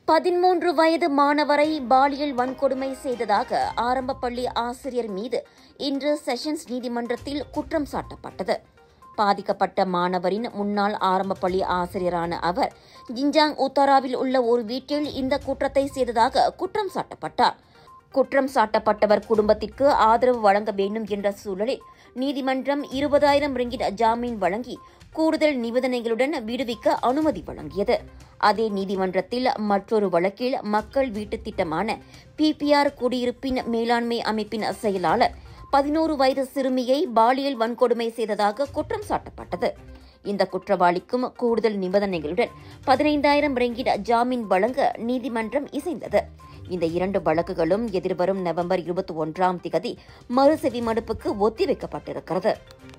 பதிமூன்று வயது மாணவரை பாலியல் வன்கொடுமை செய்ததாக ஆரம்ப பள்ளி ஆசிரியர் மீது இன்று செஷன்ஸ் நீதிமன்றத்தில் குற்றம் சாட்டப்பட்டது பாதிக்கப்பட்ட மாணவரின் முன்னாள் ஆரம்ப பள்ளி ஆசிரியரான அவர் ஜிஞ்சாங் உத்தராவில் உள்ள ஒரு வீட்டில் இந்த குற்றத்தை செய்ததாக குற்றம் சாட்டப்பட்டார் குற்றம் சாட்டப்பட்டவர் குடும்பத்திற்கு ஆதரவு வழங்க வேண்டும் என்ற சூழலில் நீதிமன்றம் இருபதாயிரம் ரிங்கிட் ஜாமீன் வழங்கி கூடுதல் நிபந்தனைகளுடன் விடுவிக்க அனுமதி வழங்கியது அதே நீதிமன்றத்தில் மற்றொரு வழக்கில் மக்கள் வீட்டுத் திட்டமான பிபிஆர் குடியிருப்பின் மேலாண்மை அமைப்பின் செயலாளர் பதினோரு வயது சிறுமியை பாலியல் வன்கொடுமை செய்ததாக குற்றம் சாட்டப்பட்டது இந்த குற்றவாளிக்கும் கூடுதல் நிபந்தனைகளுடன் பதினைந்தாயிரம் ரிங்கிட் ஜாமீன் வழங்க நீதிமன்றம் இசைந்தது இந்த இரண்டு வழக்குகளும் எதிர்வரும் நவம்பர் இருபத்தி ஒன்றாம் திகதி மறுசெவி மடுப்புக்கு ஒத்திவைக்கப்பட்டிருக்கிறது